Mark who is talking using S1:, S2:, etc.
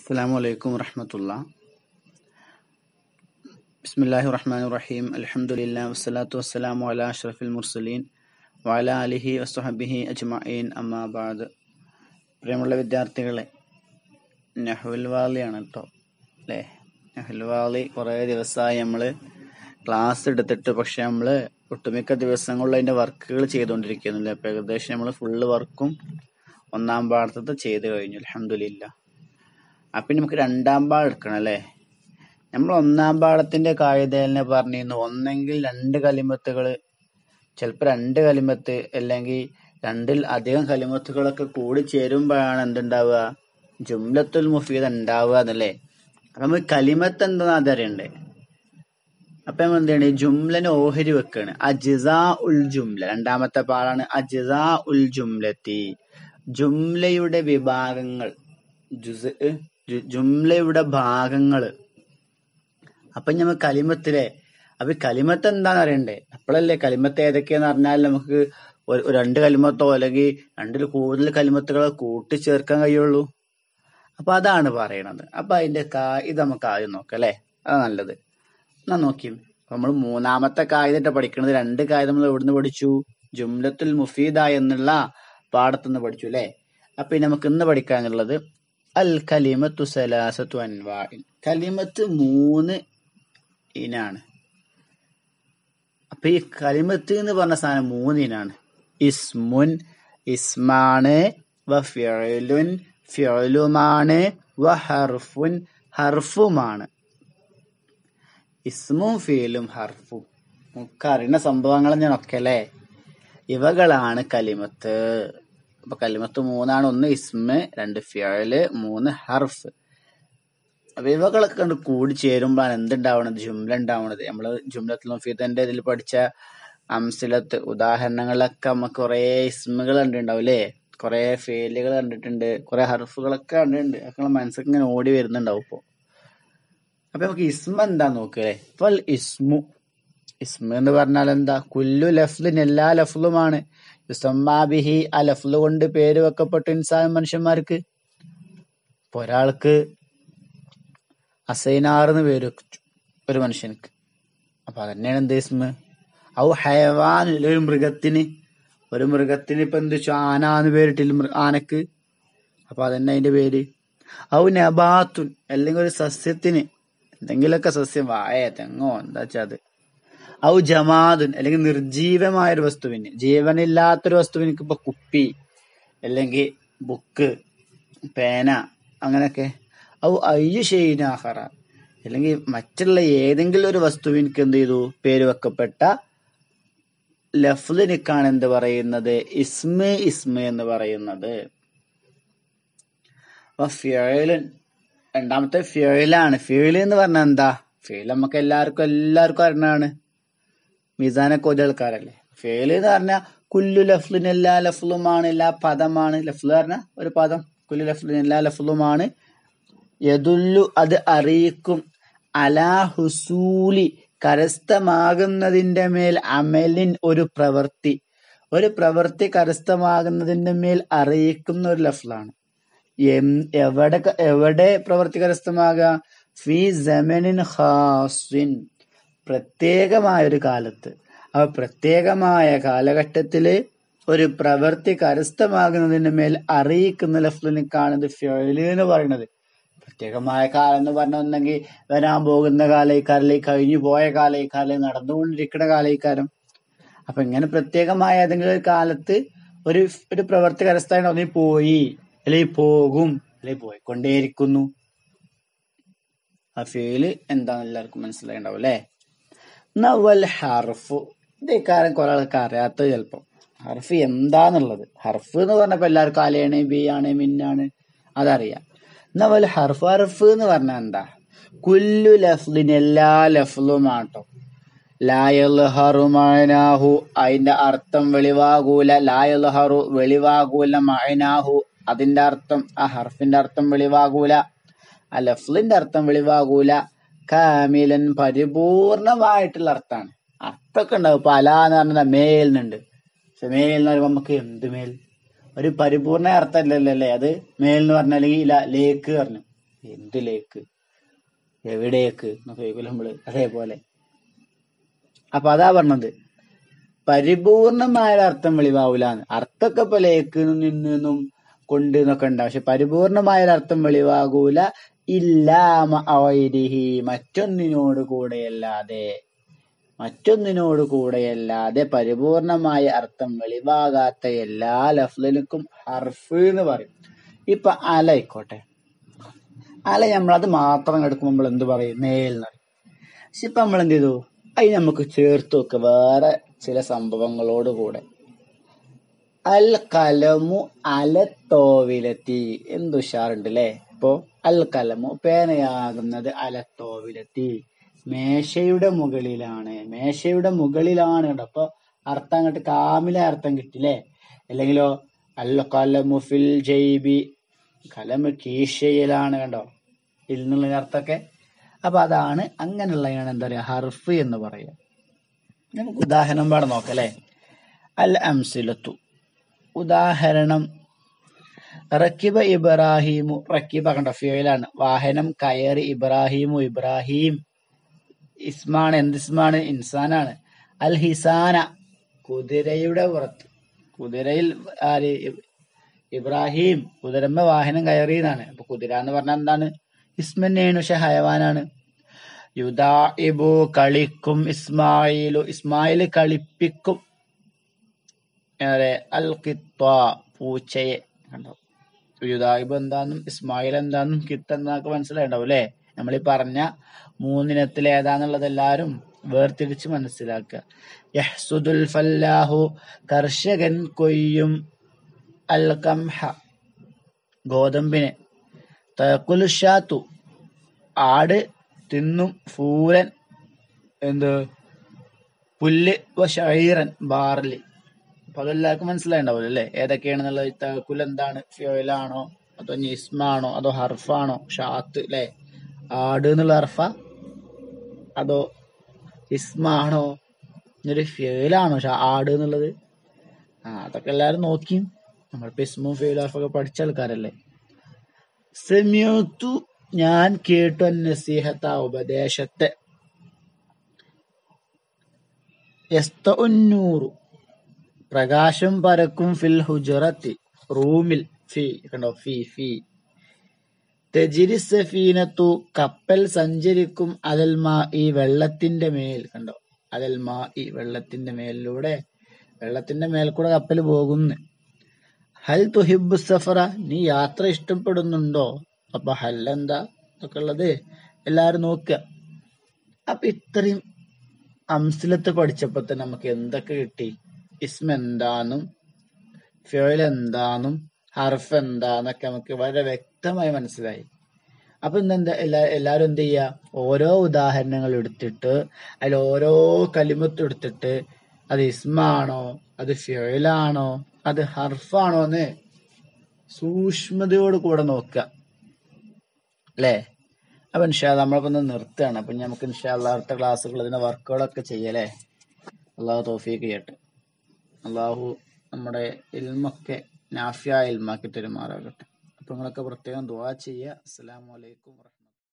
S1: السلام عليكم ورحمة الله بسم الله الرحمن الرحيم الحمد لله والصلاة والسلام على أشرف المرسلين وعلى آله وصحبه أجمعين أما بعد പ്രിയമുള്ള വിദ്യാർത്ഥികളെ നെഹുൽ വാലിയാണ് കേട്ടോ അല്ലേ നെഹുൽ വാലി കുറേ ദിവസമായി നമ്മൾ ക്ലാസ് എടുത്തിട്ട് പക്ഷെ നമ്മൾ ഒട്ടുമിക്ക ദിവസങ്ങളിൽ അതിൻ്റെ വർക്കുകൾ ചെയ്തുകൊണ്ടിരിക്കുന്നില്ല അപ്പോൾ ഏകദേശം നമ്മൾ ഫുള്ള് വർക്കും ഒന്നാം പാഠത്തെ ചെയ്ത് കഴിഞ്ഞു അലഹമില്ല അപ്പം ഇനി നമുക്ക് രണ്ടാം പാഠം എടുക്കണം അല്ലേ നമ്മൾ ഒന്നാം പാഠത്തിന്റെ കായികതലിനെ പറഞ്ഞിരുന്നു ഒന്നെങ്കിൽ രണ്ട് കലിമത്തുകൾ ചിലപ്പോൾ രണ്ട് കലിമത്ത് അല്ലെങ്കിൽ രണ്ടിൽ അധികം കലിമത്തുകളൊക്കെ കൂടി ചേരുമ്പോഴാണ് എന്തുണ്ടാവുക ജുംലത്തുൽ മുഫീദ് ഉണ്ടാവുക എന്നല്ലേ അപ്പൊ നമ്മൾ കലിമത്ത് എന്താണെന്ന് അതറിയണ്ടേ അപ്പൊ നമ്മൾ എന്താണ് ജുംലനെ ഓഹരി വെക്കാണ് അജിസാ ഉൽ ജുംല രണ്ടാമത്തെ പാടാണ് അജിസാ ഉൽ ജുംലത്തി ജുംലയുടെ വിഭാഗങ്ങൾ ജുസ് ജു- ജുംലയുടെ ഭാഗങ്ങള് അപ്പൊ നമ്മൾ കലിമത്തിലെ അപ്പൊ ഈ കലിമത്ത് എന്താന്ന് അറിയണ്ടേ അപ്പോഴല്ലേ കലിമത്ത് ഏതൊക്കെയാന്ന് അറിഞ്ഞാൽ നമുക്ക് ഒരു ഒരു രണ്ട് കലിമത്തോ അല്ലെങ്കിൽ രണ്ടിൽ കൂടുതൽ കലിമത്തുകളോ കൂട്ടിച്ചേർക്കാൻ കഴിയുള്ളൂ അപ്പൊ അതാണ് പറയണത് അപ്പൊ അതിന്റെ കാ ഇത് നമുക്ക് ആദ്യം നോക്കാം അല്ലേ അതാ നല്ലത് എന്നാ നോക്കി നമ്മൾ മൂന്നാമത്തെ കായികത്തെ പഠിക്കുന്നത് രണ്ട് കായിക നമ്മൾ എവിടുന്ന് പഠിച്ചു ജുംലത്തുൽ മുഫീദ എന്നുള്ള പാഠത്തുനിന്ന് പഠിച്ചു അല്ലേ അപ്പൊ ഇനി നമുക്ക് ഇന്ന് പഠിക്കാനുള്ളത് അൽ കലിമത്തു സലാസത്തു അൻവാഇൻ കലിമത്ത് മൂന്ന് ഇനാണ് അപ്പൊ ഈ കലിമത്ത് എന്ന് പറഞ്ഞ സാധനം മൂന്ന് ഇനാണ് ഇസ്മുൻ ഇസ്മാണ് വ ഫിഅലുൻ ഫിഅലുമാണ് വ ഹർഫുൻ ഹർഫുമാണ് ഇസ്മും ഫീലും ഹർഫും നമുക്ക് അറിയുന്ന സംഭവങ്ങൾ ഞാനൊക്കെ അല്ലേ ഇവകളാണ് കലിമത്ത് അപ്പൊ കലിമത്ത് മൂന്നാണ് ഒന്ന് ഇസ്മ രണ്ട് ഫിയല് മൂന്ന് ഹർഫ് അപ്പൊ ഇവകളൊക്കെ കണ്ട് കൂടി ചേരുമ്പോഴാണ് എന്തുണ്ടാവണത് ജുംല ഉണ്ടാവണത് നമ്മള് ജുംലത്തിൽ മുഫീദന്റെ ഇതിൽ പഠിച്ച അംസിലത്ത് ഉദാഹരണങ്ങളിലൊക്കെ നമുക്ക് കുറെ ഇസ്മുകൾ കണ്ടിട്ടുണ്ടാവും അല്ലേ കുറെ ഫേലുകൾ കണ്ടിട്ടുണ്ട് കുറെ ഹർഫുകളൊക്കെ കണ്ടിട്ടുണ്ട് അതൊക്കെ നമ്മളെ മനസ്സിൽ ഇങ്ങനെ ഓടി വരുന്നുണ്ടാവും ഇപ്പൊ അപ്പൊ നമുക്ക് ഇസ്മ എന്താ നോക്കല്ലേ ഫൽ ഇസ്മു ഇസ്മ എന്ന് പറഞ്ഞാൽ എന്താ കുല്ലു ലഫ്ലിൻ എല്ലാ ലഫ്ലുമാണ് യുസമ്മാബിഹി ആ ലഫ്ല് കൊണ്ട് പേര് വെക്കപ്പെട്ട ഇൻസാൻ മനുഷ്യന്മാർക്ക് ഇപ്പൊ ഒരാൾക്ക് അസൈനാർ എന്ന് പേര് വെച്ചു ഒരു മനുഷ്യനക്ക് അപ്പൊ അതന്നെയാണ് എന്ത് ഇസ്മ ഔ ഹയവാൻ ഒരു മൃഗത്തിന് ഒരു മൃഗത്തിന് ഇപ്പൊ എന്ത് വെച്ചു ആന എന്ന് പേരിട്ടില്ല മൃ- ആനക്ക് അപ്പൊ അതന്നെ അതിന്റെ പേര് ഔ നബാത്തുൻ അല്ലെങ്കിൽ ഒരു സസ്യത്തിന് എന്തെങ്കിലുമൊക്കെ സസ്യം വായ തെങ്ങോ എന്താ വെച്ചാ അത് ഔ ജമാദുൻ അല്ലെങ്കിൽ നിർജീവമായ ഒരു വസ്തുവിന് ജീവനില്ലാത്തൊരു വസ്തുവിന് ഇപ്പൊ കുപ്പി അല്ലെങ്കിൽ ബുക്ക് പേന അങ്ങനെയൊക്കെ ഔ അയ്യു ഷെയ്നാഹറ അല്ലെങ്കിൽ മറ്റുള്ള ഏതെങ്കിലും ഒരു വസ്തുവിനക്ക് എന്ത് ചെയ്തു പേര് വെക്കപ്പെട്ട ലഫ്ലിനിക്കാണ് എന്ത് പറയുന്നത് ഇസ്മ ഇസ്മ എന്ന് പറയുന്നത് അപ്പൊ ഫിയലുൻ രണ്ടാമത്തെ ഫിയലാണ് ഫിയൽ എന്ന് പറഞ്ഞാൽ എന്താ ഫിയൽ നമുക്ക് എല്ലാവർക്കും എല്ലാവർക്കും അറിയണതാണ് മിസാനൊക്കെ ഒരു ആൾക്കാരല്ലേ ഫേല് എന്ന് പറഞ്ഞാൽ കുല്ലു ലഫ്ലിന് എല്ലാ ലഫ്ലുമാണ് എല്ലാ പദമാണ് ലഫ്ല് പറഞ്ഞ ഒരു പദം കുല്ലു ലഫ്ലിന് എല്ലാ ലഫ്ലുമാണ് യദുല്ലു അത് അറിയിക്കും അലാ ഹുസൂലി കരസ്ഥമാകുന്നതിന്റെ മേൽ അമലിൻ ഒരു പ്രവൃത്തി ഒരു പ്രവൃത്തി കരസ്ഥമാകുന്നതിന്റെ മേൽ അറിയിക്കുന്ന ഒരു ലഫ്ലാണ് എം- എവിടെ ക- എവിടെ പ്രവൃത്തി കരസ്ഥമാകുക ഫി ജമനിൻ ഖാസിൻ പ്രത്യേകമായ ഒരു കാലത്ത് അപ്പൊ പ്രത്യേകമായ കാലഘട്ടത്തില് ഒരു പ്രവൃത്തി കരസ്ഥമാകുന്നതിന് മേൽ അറിയിക്കുന്ന ലഫ്ലിനിക്കാണ് ഇത് ഫിയല് എന്ന് പറയുന്നത് പ്രത്യേകമായ കാലം എന്ന് പറഞ്ഞൊന്നെങ്കിൽ വരാൻ പോകുന്ന കാലയിക്കാരല്ലേ കഴിഞ്ഞു പോയ കാലയിക്കാരല്ലേ നടന്നുകൊണ്ടിരിക്കുന്ന കാലയിക്കാരം അപ്പൊ ഇങ്ങനെ പ്രത്യേകമായ ഏതെങ്കിലും ഒരു കാലത്ത് ഒരു ഒരു പ്രവൃത്തി കരസ്ഥാനം ഒന്നി പോയി അല്ലെങ്കിൽ പോകും അല്ലെങ്കിൽ പോയിക്കൊണ്ടേയിരിക്കുന്നു ആ ഫീല് എന്താന്ന് എല്ലാവർക്കും മനസ്സിലായിണ്ടാവും അല്ലേ നവൽ ഹർഫ് ഇത് ഇക്കാരം കുറെ ആൾക്ക് അറിയാത്തത് ചിലപ്പം ഹർഫ് എന്താന്നുള്ളത് ഹർഫ് എന്ന് പറഞ്ഞപ്പോ എല്ലാവർക്കും അലയാണ് ബി ആണ് മിന്നാണ് അതറിയാം നവൽ ഹർഫ് ഹർഫ് എന്ന് പറഞ്ഞാൽ എന്താ കുല്ലു ലഫ്ലിന് എല്ലാ ലഫ്ലുമാട്ടോ ലായൽഹറു മഅനാഹു അതിന്റെ അർത്ഥം വെളിവാകൂല ലായൽഹറു വെളിവാകൂല മഅനാഹു അതിന്റെ അർത്ഥം ആ ഹർഫിന്റെ അർത്ഥം വെളിവാകൂല ആ ലഫ്ലിന്റെ അർത്ഥം വെളിവാകൂല കാമിലൻ പരിപൂർണമായിട്ടുള്ള അർത്ഥാണ് അർത്ഥമൊക്കെ ഉണ്ടാവും ഇപ്പൊ അല എന്ന് പറഞ്ഞാൽ മേലിനുണ്ട് പക്ഷെ മേൽ എന്ന് പറയുമ്പോ നമുക്ക് എന്ത് മേൽ ഒരു പരിപൂർണ അർത്ഥമല്ലല്ലോ അല്ലേ അത് മേൽ എന്ന് പറഞ്ഞാൽ ഇല ലേക്ക് പറഞ്ഞു എന്തിലേക്ക് എവിടേക്ക് എന്നൊക്കെ ചോദിക്കുമല്ലോ നമ്മള് അതേപോലെ അപ്പൊ അതാ പറഞ്ഞത് പരിപൂർണമായ ഒരു അർത്ഥം വെളിവാവൂലാന്ന് അർത്ഥമൊക്കെ ഇപ്പൊ ലേക്ക് നിന്നും കൊണ്ട് എന്നൊക്കെ ഉണ്ടാവും പക്ഷെ പരിപൂർണമായ ഒരു അർത്ഥം വെളിവാകൂല ഇല്ലാമ അവൈരിഹി മറ്റൊന്നിനോട് കൂടെയല്ലാതെ മറ്റൊന്നിനോട് കൂടെയല്ലാതെ പരിപൂർണമായ അർത്ഥം വെളിവാകാത്ത എല്ലാ ലഫ്ലിനും ഹർഫ് എന്ന് പറയും ഇപ്പൊ അല ആയിക്കോട്ടെ അല നമ്മളത് മാത്രം എടുക്കുമ്പോൾ നമ്മൾ എന്ത് പറയും നേൽ എന്ന് പറയും പക്ഷെ ഇപ്പൊ നമ്മൾ എന്ത് ചെയ്തു അത് നമുക്ക് ചേർത്ത് വെക്കുക വേറെ ചില സംഭവങ്ങളോട് കൂടെ അൽ കലമു അലത്തോവിലെത്തി എന്ത് ഉഷാറുണ്ട് അല്ലേ ഇപ്പോ അൽ കലമു പേനയാകുന്നത് അലത്തോവിലെത്തി മേശയുടെ മുകളിലാണ് മേശയുടെ മുകളിലാണ് കേട്ടോ അപ്പൊ അർത്ഥം അങ്ങോട്ട് കാമില അർത്ഥം കിട്ടില്ലേ അല്ലെങ്കിലോ അൽ കലമു ഫിൽ ജൈബി കലമ് കീശയിലാണ് കണ്ടോ എന്നുള്ള അർത്ഥമൊക്കെ അപ്പൊ അതാണ് അങ്ങനെയുള്ളതാണ് എന്താ പറയാ ഹർഫ് എന്ന് പറയുക നമുക്ക് ഉദാഹരണം പാടെ നോക്കാം അല്ലെ അൽ അംസിലത്തു ഉദാഹരണം റക്കിബ ഇബ്രാഹിമു റക്കിബ കണ്ട ഫിയോയിലാണ് വാഹനം കയറി ഇബ്രാഹിമു ഇബ്രാഹിം ഇസ്മാണ് എന്ത് ഇസ്മാണ് ഇൻസാനാണ് അൽ ഹിസാന കുതിരയുടെ പുറത്ത് കുതിരയിൽ ആര് ഇബ്രാഹിം കുതിരമ്മ വാഹനം കയറി എന്നാണ് അപ്പൊ കുതിര എന്ന് പറഞ്ഞാൽ എന്താണ് ഇസ്മന്നെയാണ് പക്ഷെ ഹയവാനാണ് യുദാഇബു കളിക്കും ഇസ്മായിലു ഇസ്മായിൽ കളിപ്പിക്കും ഏറെ അൽ കിത്വ പൂച്ചയെ കണ്ടോ യുദായിബ് എന്താന്നും ഇസ്മായിൽ എന്താന്നും കിത്ത് എന്നൊക്കെ മനസ്സിലായിണ്ടാവും അല്ലെ നമ്മൾ ഈ പറഞ്ഞ മൂന്നിനത്തിൽ ഏതാന്നുള്ളത് എല്ലാരും വേർതിരിച്ച് മനസ്സിലാക്കുക യഹ്സുദുൽ ഫല്ലാഹു കർഷകൻ കൊയ്യും അൽ കംഹ ഗോതമ്പിനെ തക്കുലുഷാത്തു ആട് തിന്നും ഫൂരൻ എന്ത് പുല്ല് ഷൈറൻ ബാർലി അപ്പൊ അതെല്ലാവർക്കും മനസ്സിലായിണ്ടാവില്ല അല്ലേ ഏതൊക്കെയാണെന്നുള്ളത് തക്കുൽ എന്താണ് ഫ്യോയിലാണോ അതോ നിസ്മാണോ അതോ ഹർഫാണോ ഷാത്ത് അല്ലെ ആട് എന്നുള്ള ഹർഫ അതോ ഇസ്മാണോ ഇതൊരു ഫ്യോയിലാണോ ആട് എന്നുള്ളത് ആ അതൊക്കെ എല്ലാരും നോക്കി നമ്മളിപ്പോ ഇസ്മും ഫെയിൽ ഹർഫൊക്കെ പഠിച്ച ആൾക്കാരല്ലേ സെമ്യൂത്തു ഞാൻ കേട്ടു നസീഹത്ത ഉപദേശത്തെ യസ്തഉന്നൂറു പ്രകാശം പരക്കും ഫിൽ ഹുജറത്തി റൂമിൽ ഫി കണ്ടോ ഫി ഫി തെജിരി സഫീനത്തു കപ്പൽ സഞ്ചരിക്കും അതൽ മാ ഈ വെള്ളത്തിന്റെ മേൽ കണ്ടോ അതൽ മാ ഈ വെള്ളത്തിന്റെ മേലിലൂടെ വെള്ളത്തിന്റെ മേൽ കൂടെ കപ്പൽ പോകുന്നു ഹൽ തുഹിബു സഫറ നീ യാത്ര ഇഷ്ടപ്പെടുന്നുണ്ടോ അപ്പൊ ഹൽ എന്താ ഒക്കെ ഉള്ളത് എല്ലാരും നോക്കുക അപ്പൊ ഇത്രയും അംസലത്ത് പഠിച്ചപ്പോ തന്നെ നമുക്ക് എന്തൊക്കെ കിട്ടി ഇസ്മ എന്താന്നും ഫിയോയിൽ എന്താന്നും ഹർഫ് എന്താന്നൊക്കെ നമുക്ക് വളരെ വ്യക്തമായി മനസ്സിലായി അപ്പൊ ഇന്നെന്താ എല്ലാ എല്ലാരും എന്ത് ചെയ്യാ ഓരോ ഉദാഹരണങ്ങൾ എടുത്തിട്ട് അതിൽ ഓരോ കലിമത്ത് എടുത്തിട്ട് അത് ഇസ്മാണോ അത് ഫിയോയിലാണോ അത് ഹർഫാണോ എന്ന് സൂക്ഷ്മതയോട് കൂടെ നോക്കുക അല്ലേ അപ്പൊ ഇൻഷാ നമ്മളിപ്പോ ഒന്ന് നിർത്തുകയാണ് അപ്പൊ നമുക്ക് ഇൻഷാ അടുത്ത ക്ലാസ്സുകൾ ഇതിന്റെ വർക്കുകളൊക്കെ ചെയ്യല്ലേ അള്ളാഹു തോഫീക്ക് ചെയ്യട്ടെ അള്ളാഹു നമ്മുടെ ഇൽമൊക്കെ നാഫിയ ഇൽമാക്കി തരുമാറാകട്ടെ അപ്പൊ നിങ്ങളൊക്കെ പ്രത്യേകം ദുവാ ചെയ്യുക അസ്സലാമു അലൈക്കും